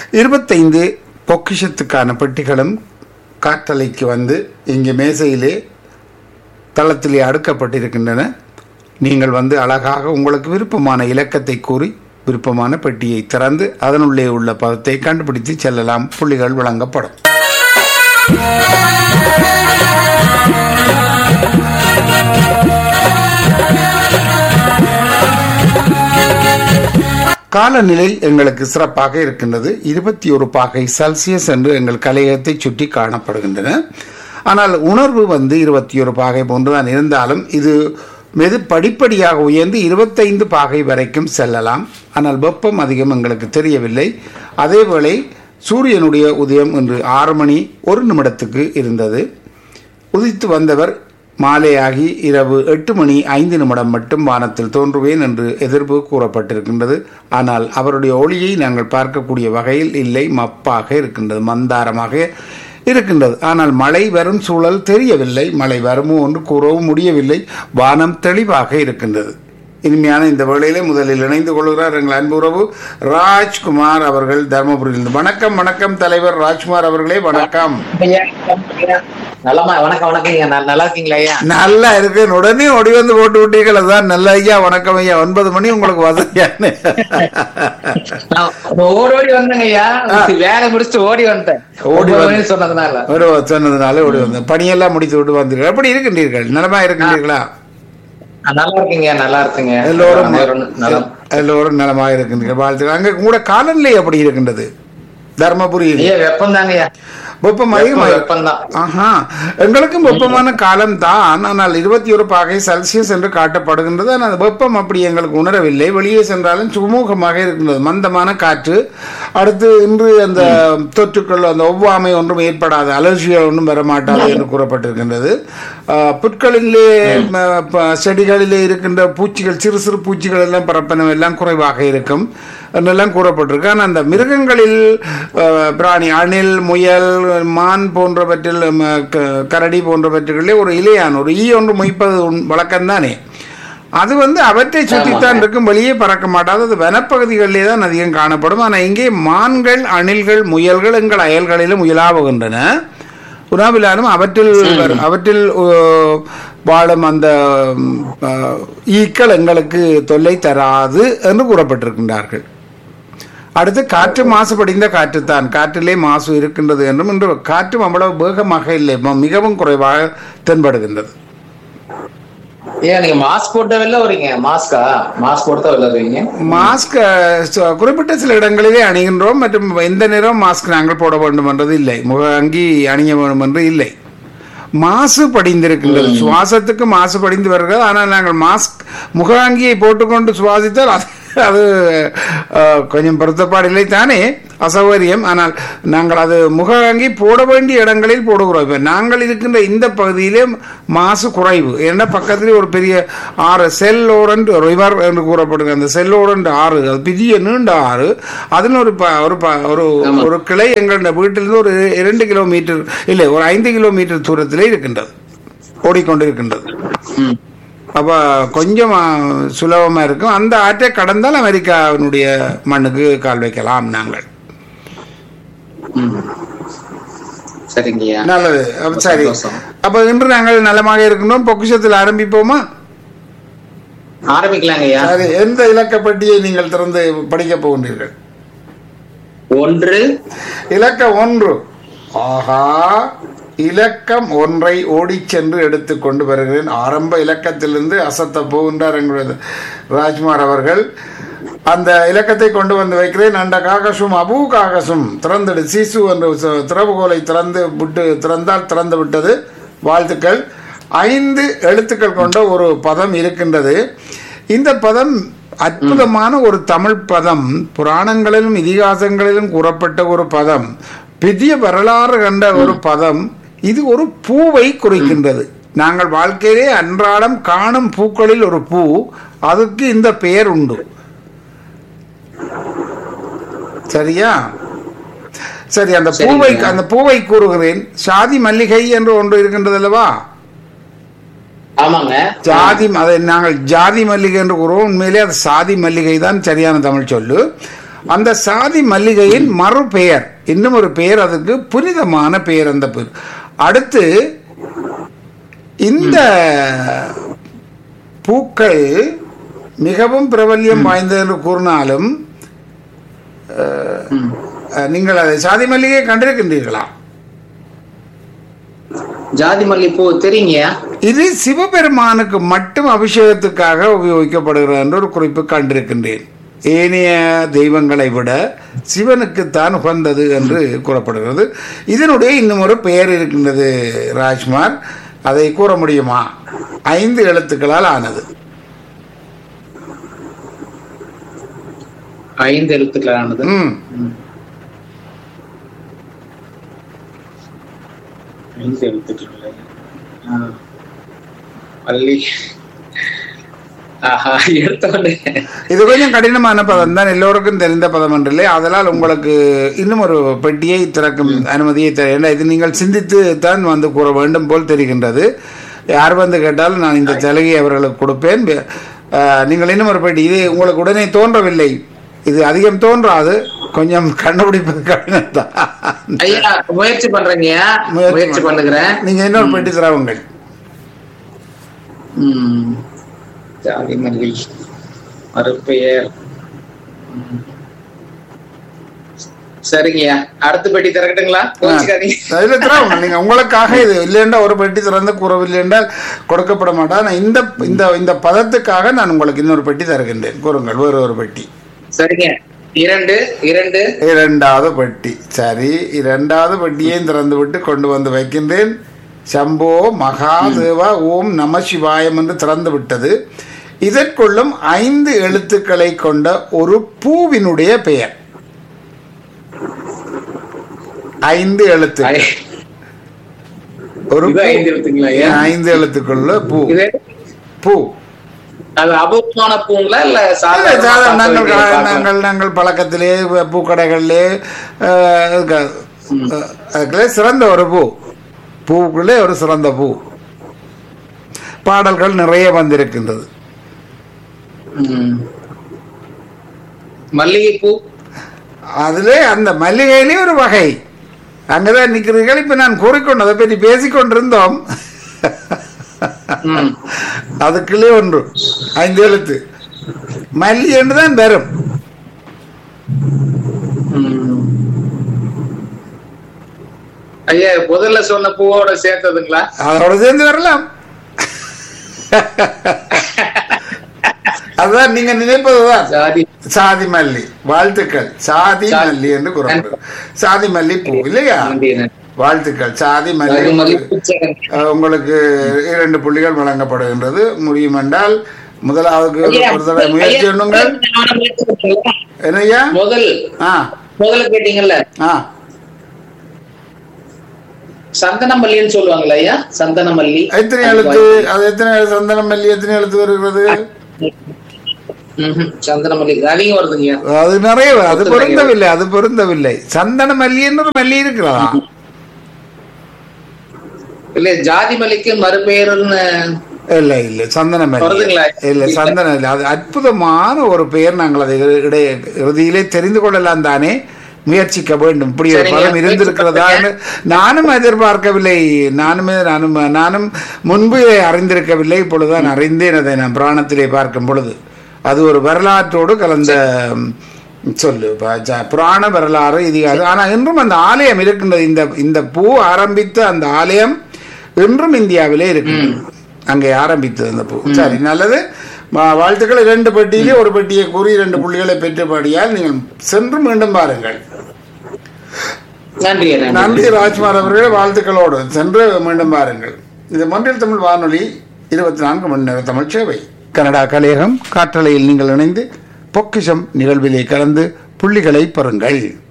இருபத்தைந்து பொக்கிஷத்துக்கான பெட்டிகளும் காற்றலைக்கு வந்து இங்கே மேசையிலே தளத்திலே அடுக்கப்பட்டிருக்கின்றன நீங்கள் வந்து அழகாக உங்களுக்கு விருப்பமான இலக்கத்தை கூறி விருப்பமான பெட்டியை திறந்து அதனுள்ளே உள்ள பதத்தை கண்டுபிடித்து செல்லலாம் புள்ளிகள் வழங்கப்படும் காலநிலை எங்களுக்கு சிறப்பாக இருக்கின்றது இருபத்தி ஒரு பாகை செல்சியஸ் என்று எங்கள் கலையகத்தை சுற்றி காணப்படுகின்றன ஆனால் உணர்வு வந்து இருபத்தி ஒரு பாகை போன்றுதான் இருந்தாலும் இது மெது படிப்படியாக உயர்ந்து இருபத்தைந்து பாகை வரைக்கும் செல்லலாம் ஆனால் வெப்பம் அதிகம் எங்களுக்கு தெரியவில்லை அதேவேளை சூரியனுடைய உதயம் இன்று ஆறு மணி ஒரு நிமிடத்துக்கு இருந்தது உதித்து வந்தவர் மாலையாகி இரவு எட்டு மணி ஐந்து நிமிடம் மட்டும் வானத்தில் தோன்றுவேன் என்று எதிர்ப்பு கூறப்பட்டிருக்கின்றது ஆனால் அவருடைய ஒளியை நாங்கள் பார்க்கக்கூடிய வகையில் இல்லை மப்பாக இருக்கின்றது மந்தாரமாக இருக்கின்றது ஆனால் மழை வரும் சூழல் தெரியவில்லை மழை வருமோ என்று கூறவும் முடியவில்லை வானம் தெளிவாக இருக்கின்றது இனிமையான இந்த வேளையிலே முதலில் இணைந்து கொள்கிறார் எங்கள் அன்பு உறவு ராஜ்குமார் அவர்கள் தர்மபுரியிலிருந்து வணக்கம் வணக்கம் தலைவர் ராஜ்குமார் அவர்களே வணக்கம் ஐயா, நலமா வணக்கம் வணக்கம் ஐயா நல்- நல்லா இருக்கீங்களா ஐயா நல்லா இருக்கு உடனே ஓடி வந்து போட்டு விட்டீர்கள் அதான் நல்ல ஐயா வணக்கம் ஐயா ஒன்பது மணி உங்களுக்கு வசதியானு நான் ஓடி ஓடி வந்தேங்க ஐயா வேலை முடிச்சுட்டு ஓடி வந்துட்டேன் ஓடி ஓடி வந்து- வந்து சொன்னதுனால ஒரு சொன்னதுனால ஓடி வந்தேன் பணியெல்லாம் முடித்து விட்டு வந்தீர்கள் எப்படி இருக்கின்றீர்கள் நலமா இருக்கின்றீர்களா ஆ, நல்லா இருக்கீங்க நல்லா இருக்குங்க எல்லோரும் அனைவரும் நலம் எல்லோரும் நலமாக இருக்கின்றீர்கள் வாழ்த்துக்கள் அங்க கூட காலநிலை எப்படி இருக்கின்றது தர்மபுரியில் ஐயா வெப்பம் தாங்க ஐயா வெப்பம் அதிகமாக வெப்பம் தான் ஆஹா எங்களுக்கும் வெப்பமான காலம் தான் ஆனால் இருபத்தி ஒரு பாகை செல்சியஸ் என்று காட்டப்படுகின்றது ஆனால் அந்த வெப்பம் அப்படி எங்களுக்கு உணரவில்லை வெளியே சென்றாலும் சுமூகமாக இருக்கின்றது மந்தமான காற்று அடுத்து இன்று அந்த தொற்றுக்கள் அந்த ஒவ்வாமை ஒன்றும் ஏற்படாது அலர்ஜிகள் ஒன்றும் வரமாட்டாது என்று கூறப்பட்டிருக்கின்றது ஆஹ், புற்களிலே ம, ப- செடிகளிலே இருக்கின்ற பூச்சிகள் சிறு சிறு பூச்சிகள் எல்லாம் பரப்பனம் எல்லாம் குறைவாக இருக்கும் என்றெல்லாம் கூறப்பட்டிருக்கு ஆனால் அந்த மிருகங்களில் அஹ், பிராணி அணில் முயல் மான் போன்றவற்றில் ம, க- கரடி போன்றவற்றிலே ஒரு இலையான் ஒரு ஈ ஒன்று மொய்ப்பது உண்- வழக்கம்தானே அது வந்து அவற்றை சுற்றித்தான் இருக்கும் வெளியே பறக்க மாட்டாது அது வனப்பகுதிகளிலே தான் அதிகம் காணப்படும் ஆனால் இங்கே மான்கள் அணில்கள் முயல்கள் எங்கள் அயல்களிலும் உயலாவுகின்றன உணவிலாலும் அவற்றில் வரும்- அவற்றில் uh, வாழும் அந்த um, uh, ஈக்கள் எங்களுக்கு தொல்லை தராது என்று கூறப்பட்டிருக்கின்றார்கள் அடுத்து காற்று மாசுபடிந்த காற்று தான் காற்றிலே மாசு இருக்கின்றது என்றும் இன்று காற்றும் அவ்வளவு வேகமாக இல்லை ம- மிகவும் குறைவாக தென்படுகின்றது ஏன் நீங்க மாஸ்க் போட்ட வெளில வரீங்க மாஸ்கா மாஸ்க் போட்டு வெளில வருவீங்க மாஸ்க் அஹ், ச- குறிப்பிட்ட சில இடங்களிலே அணிகின்றோம் மற்றும் எந்த நேரம் மாஸ்க் நாங்கள் போட வேண்டும் என்றது இல்லை முக அங்கி அணிய வேண்டும் என்று இல்லை மாசு படிந்திருக்கின்றது சுவாசத்துக்கு மாசு படிந்து வருகிறது ஆனால் நாங்கள் மாஸ்க் முக அங்கியை போட்டுக்கொண்டு சுவாசித்தால் அது அது அஹ், கொஞ்சம் பொருத்தப்பாடில்லை தானே அசௌகரியம் ஆனால் நாங்கள் அது முக அங்கி போட வேண்டிய இடங்களில் போடுகிறோம் இப்போ நாங்கள் இருக்கின்ற இந்த பகுதியிலே மாசு குறைவு ஏன்னா பக்கத்திலே ஒரு பெரிய ஆறு செல்லோரண்ட் ரிவர் என்று கூறப்படுங்க அந்த செல்லோரண்ட் ஆறு அது பெரிய நீண்ட ஆறு அதில் ஒரு ப- ஒரு ப- ஒரு ஒரு கிளை எங்களோட வீட்டிலிருந்து ஒரு இரண்டு கிலோமீட்டர் இல்லை ஒரு ஐந்து கிலோமீட்டர் தூரத்திலே இருக்கின்றது ஓடிக்கொண்டிருக்கின்றது ம். அப்போ கொஞ்சம் ஆ, சுலபமா இருக்கும் அந்த ஆற்றை கடந்தால் அமெரிக்காவினுடைய மண்ணுக்கு கால் வைக்கலாம் நாங்கள் ம். சரிங்க ஐயா நல்லது அப்ப சரி சந்தோஷம். அப்ப இன்று நாங்கள் நலமாக இருக்கின்றோம் பொக்கிஷத்தில் ஆரம்பிப்போமா ஆரம்பிக்கலாங்க ஐயா சரி எந்த இலக்கப்பட்டியை நீங்கள் திறந்து படிக்கப் போகின்றீர்கள் ஒன்று இலக்க ஒன்று ஆஹா இலக்கம் ஒன்றை ஓடிச் சென்று எடுத்து கொண்டு வருகிறேன் ஆரம்ப இலக்கத்திலிருந்து அசத்த போகின்றார் எங்களுடைய ராஜ்குமார் அவர்கள் அந்த இலக்கத்தை கொண்டு வந்து வைக்கிறேன் அண்ட காகசும் அபு காகசும் திறந்துடு சிசு என்று ச- திறவுகோலை திறந்து விட்டு திறந்தால் திறந்து விட்டது வாழ்த்துக்கள் ஐந்து எழுத்துக்கள் கொண்ட ஒரு பதம் இருக்கின்றது இந்த பதம் அற்புதமான ஒரு தமிழ் பதம் புராணங்களிலும் இதிகாசங்களிலும் கூறப்பட்ட ஒரு பதம் பெரிய வரலாறு கண்ட ஒரு பதம் இது ஒரு பூவை குறிக்கின்றது நாங்கள் வாழ்க்கையிலே அன்றாடம் காணும் பூக்களில் ஒரு பூ அதுக்கு இந்த பெயர் உண்டு சரியா சரி அந்த சரிங்க. பூவை அந்த பூவை கூறுகிறேன் சாதி மல்லிகை என்று ஒன்று இருக்கின்றது அல்லவா ஆமாங்க ஜாதி அதை நாங்கள் ஜாதி மல்லிகை என்று கூறுவோம் உண்மையிலே அது சாதி மல்லிகை தான் சரியான தமிழ் சொல்லு அந்த சாதி மல்லிகையின் மறுபெயர் இன்னும் ஒரு பெயர் அதுக்கு புனிதமான பெயர் அந்த பெயர் அடுத்து இந்த பூக்கள் மிகவும் பிரபல்யம் வாய்ந்தது என்று கூறினாலும் ம். அஹ், நீங்கள் அதை சாதி மல்லிகை கண்டிருக்கின்றீர்களா ஜாதி மல்லிப்பூ தெரியுங்கய்யா இது சிவபெருமானுக்கு மட்டும் அபிஷேகத்துக்காக உபயோகிக்கப்படுகிறது என்று ஒரு குறிப்பு கண்டிருக்கின்றேன் ஏனைய தெய்வங்களை விட சிவனுக்குத்தான் உகந்தது என்று கூறப்படுகிறது இதனுடைய இன்னும் ஒரு பெயர் இருக்கின்றது ராஜ்குமார் அதை கூற முடியுமா ஐந்து எழுத்துக்களால் ஆனது ஐந்து எழுத்துக்களானது ம் ஐந்து எழுத்துக்கள் ஆ. மல்லி ஆஹா எடுத்தோடனே இது கொஞ்சம் கடினமான பதம் தான் எல்லோருக்கும் தெரிந்த பதம் என்றில்லை அதனால் உங்களுக்கு இன்னும் ஒரு பெட்டியை திறக்கும் அனுமதியை தர ஏன்னா இது நீங்கள் சிந்தித்து தான் வந்து கூற வேண்டும் போல் தெரிகின்றது யார் வந்து கேட்டாலும் நான் இந்த சலுகையை அவர்களுக்கு கொடுப்பேன் அஹ், நீங்கள் இன்னும் ஒரு பெட்டி இது உங்களுக்கு உடனே தோன்றவில்லை இது அதிகம் தோன்றாது கொஞ்சம் கண்டுபிடிப்பது கடினம் தான் ஐயா முயற்சி பண்றேங்கய்யா முயற்சி முயற்சி பண்ணுகிறேன் நீங்க இன்னொரு பெட்டி தரவுங்கள் ம். ஜாதி மல்லி மறுபெயர் ம். சரிங்கய்யா அடுத்த பெட்டி திறக்கட்டுங்களா கோச்சிக்காதீங்க அதில் திறவுங்கள் நீங்க உங்களுக்காக இது இல்லைண்டா ஒரு பெட்டி திறந்து கூறவில்லை என்றால் கொடுக்கப்பட மாட்டா நான் இந்த இந்த இந்த பதத்துக்காக நான் உங்களுக்கு இன்னொரு பெட்டி தருகின்றேன் கூறுங்கள் வேறு ஒரு பெட்டி சரிங்க இரண்டு இரண்டு இரண்டாவது பெட்டி சரி இரண்டாவது பெட்டியையும் திறந்து விட்டு கொண்டு வந்து வைக்கின்றேன் சம்போ மகாதேவா ஓம் நம சிவாயம் என்று திறந்து விட்டது இதற்குள்ளும் ஐந்து எழுத்துக்களை கொண்ட ஒரு பூவினுடைய பெயர் ஐந்து எழுத்து ஐ- ஒரு இது பூ. ஐந்து எழுத்துங்களா ஐயா ஐந்து எழுத்துக்குள்ள பூ இது பூ அது அபூர்வமான பூங்களா இல்ல இல்ல, சாதாரண சாதாரண பார்க்க நாங்கள் வேண்டிய கா- பார்க்கலாம்? நாங்கள் நாங்கள் பழக்கத்திலே வ- பூக்கடைகளிலே அஹ், இருக்க- அஹ், அதுக்குள்ளே சிறந்த ஒரு பூ பூவுக்குள்ளே ஒரு சிறந்த பூ பாடல்கள் நிறைய வந்திருக்கின்றது ம். மல்லிகைப்பூ அதிலே அந்த மல்லிகையிலே ஒரு வகை அங்கதான் நிற்கிறீர்கள் இப்ப நான் கூறிக்கொண்டதை பற்றி பேசிக்கொண்டிருந்தோம் ம். அதுக்குள்ளே ஒன்று ஐந்து எழுத்து மல்லி என்று தான் வரும் ம். ஐயா முதல்ல சொன்ன பூவோட சேர்த்ததுங்களா அதோட சேர்ந்து வரலாம் அதான் நீங்க நினைப்பதுதான் ஜாதி சாதி மல்லி வாழ்த்துக்கள் சாதி சாதி. மல்லி என்று கூறப்படும் சாதி மல்லி பூ இல்லையா நன்றிண்ணே. வாழ்த்துக்கள் சாதி மல்லி ஜாதி மல்லி உங்களுக்கு- பூச்சரம். அஹ், உங்களுக்கு இரண்டு புள்ளிகள் வழங்கப்படுகின்றது முடியும் என்றால் முதலாவது ஐயா, ஒரு தடவை முயற்சி ஐயா, எண்ணுங்கள் நானும் முயற்சி பண்றேங்களா? என்னய்யா முதல் ஆ முதல்ல கேட்டீங்கல்ல ஆ சந்தன மல்லின்னு சொல்லுவாங்களா ஐயா சந்தன மல்லி எத்தனை எழுத்து அது எத்தனை சந்தனம் மல்லி எத்தனை எழுத்து வருகிறது ம்ஹும். சந்தன மல்லி அதிகம் வருதுங்க அது நிறைய அது ஒத்துழைக்கிறது. பொருந்தவில்லை அது பொருந்தவில்லை சந்தன மல்லி என்று ஒரு மல்லி இருக்கிறதா இல்ல ஜாதி மல்லிக்கு மறுபெயர்னு இல்ல இல்ல சந்தன மல்லி வருதுங்களா? இல்ல சந்தனம் இல்லை அது அற்புதமான ஒரு பெயர் நாங்கள் அதை இறு- இடைய இறுதியிலே தெரிந்து கொள்ளலாம் தானே முயற்சிக்க வேண்டும் இப்படி ஒரு சரிங்க, பலம் முயற்சி இருந்திருக்கிறதா பண்ணுங்க. நானும் எதிர்பார்க்கவில்லை நானுமே நானும் நானும் முன்பு இதை அறிந்திருக்கவில்லை இப்பொழுதுதான் அறிந்தேன் அதை நான் புராணத்திலே பார்க்கும் பொழுது அது ஒரு வரலாற்றோடு கலந்த ம், சொல்லு ப- ஜ- புராண வரலாறு இதிகாசம் ஆனால் இன்றும் அந்த ஆலயம் இருக்கின்றது இந்த இந்த பூ ஆரம்பித்த அந்த ஆலயம் இன்றும் இந்தியாவிலே இருக்கின்றது அங்கே ஆரம்பித்தது அந்த பூ சரி நல்லது வா- வாழ்த்துக்கள் இரண்டு பெட்டியிலே ஒரு பெட்டியை கூறி இரண்டு புள்ளிகளை பெற்றபடியால் நீங்கள் சென்று மீண்டும் பாருங்கள் நன்றி நன்றி நன்றி ராஜ்குமார் அவர்களே வாழ்த்துக்களோடு சென்று மீண்டும் பாருங்கள் இது மொன்றில் தமிழ் வானொலி இருபத்தி நான்கு மணி நேர தமிழ் சேவை கனடா கலையகம் காற்றலையில் நீங்கள் இணைந்து பொக்கிஷம் நிகழ்விலே கலந்து புள்ளிகளை பெறுங்கள்